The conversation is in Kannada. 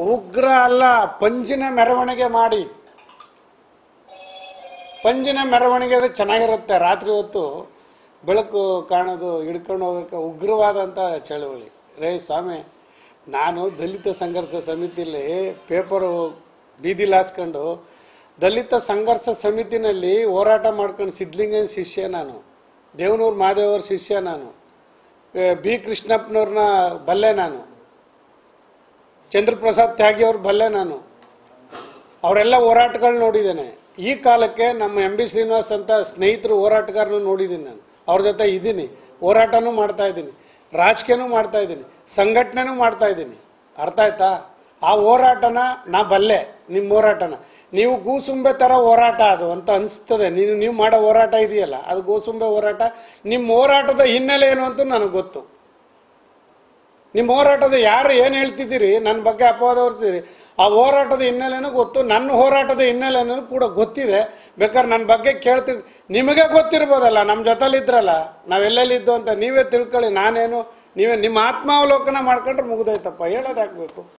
ಉಗ್ರ ಅಲ್ಲ ಪಂಜಿನ ಮೆರವಣಿಗೆ ಮಾಡಿ ಪಂಜಿನ ಮೆರವಣಿಗೆ ಅದು ಚೆನ್ನಾಗಿರುತ್ತೆ ರಾತ್ರಿ ಹೊತ್ತು ಬೆಳಕು ಕಾಣೋದು ಹಿಡ್ಕೊಂಡು ಹೋಗೋಕೆ ಉಗ್ರವಾದಂಥ ಚಳವಳಿ ರೇ ಸ್ವಾಮಿ ನಾನು ದಲಿತ ಸಂಘರ್ಷ ಸಮಿತಿಲಿ ಪೇಪರು ಬೀದಿಲಿ ಹಾಸ್ಕೊಂಡು ದಲಿತ ಸಂಘರ್ಷ ಸಮಿತಿನಲ್ಲಿ ಹೋರಾಟ ಮಾಡ್ಕೊಂಡು ಸಿದ್ಲಿಂಗನ ಶಿಷ್ಯ ನಾನು ದೇವನೂರು ಮಹಾದೇವರ ಶಿಷ್ಯ ನಾನು ಏ, ಬಿ ಕೃಷ್ಣಪ್ಪನವ್ರನ್ನ ಬಲ್ಲೆ ನಾನು ಚಂದ್ರಪ್ರಸಾದ್ ತ್ಯಾಗಿ ಅವ್ರ ಬಲ್ಲೆ ನಾನು ಅವರೆಲ್ಲ ಹೋರಾಟಗಳು ನೋಡಿದ್ದೇನೆ ಈ ಕಾಲಕ್ಕೆ ನಮ್ಮ ಎಂ ಬಿ ಶ್ರೀನಿವಾಸ್ ಅಂತ ಸ್ನೇಹಿತರು ಹೋರಾಟಗಾರನು ನೋಡಿದ್ದೀನಿ ನಾನು ಅವ್ರ ಜೊತೆ ಇದ್ದೀನಿ ಹೋರಾಟನೂ ಮಾಡ್ತಾ ಇದ್ದೀನಿ ರಾಜಕೀಯನೂ ಮಾಡ್ತಾ ಇದ್ದೀನಿ ಸಂಘಟನೆನೂ ಮಾಡ್ತಾ ಇದ್ದೀನಿ ಅರ್ಥ ಆಯ್ತಾ ಆ ಹೋರಾಟನ ನಾ ಬಲ್ಲೆ ನಿಮ್ಮ ಹೋರಾಟನ ನೀವು ಗೂಸುಂಬೆ ಥರ ಹೋರಾಟ ಅದು ಅಂತ ಅನಿಸ್ತದೆ ನೀವು ನೀವು ಮಾಡೋ ಹೋರಾಟ ಇದೆಯಲ್ಲ ಅದು ಗೋಸುಂಬೆ ಹೋರಾಟ ನಿಮ್ಮ ಹೋರಾಟದ ಹಿನ್ನೆಲೆ ಏನು ಅಂತ ನನಗೆ ಗೊತ್ತು ನಿಮ್ಮ ಹೋರಾಟದ ಯಾರು ಏನು ಹೇಳ್ತಿದ್ದೀರಿ ನನ್ನ ಬಗ್ಗೆ ಅಪವಾದ ಹೊರ್ತಿದ್ದೀರಿ ಆ ಹೋರಾಟದ ಹಿನ್ನೆಲೆನೂ ಗೊತ್ತು ನನ್ನ ಹೋರಾಟದ ಹಿನ್ನೆಲೆನೂ ಕೂಡ ಗೊತ್ತಿದೆ ಬೇಕಾದ್ರೆ ನನ್ನ ಬಗ್ಗೆ ಕೇಳ್ತಿ ನಿಮಗೆ ಗೊತ್ತಿರ್ಬೋದಲ್ಲ ನಮ್ಮ ಜೊತೆಲಿದ್ರಲ್ಲ ನಾವೆಲ್ಲೆಲ್ಲಿದ್ದು ಅಂತ ನೀವೇ ತಿಳ್ಕೊಳ್ಳಿ ನಾನೇನು ನೀವೇ ನಿಮ್ಮ ಆತ್ಮಾವಲೋಕನ ಮಾಡ್ಕೊಂಡ್ರೆ ಮುಗ್ದೋಯ್ತಪ್ಪ ಹೇಳೋದು ಹಾಕ್ಬೇಕು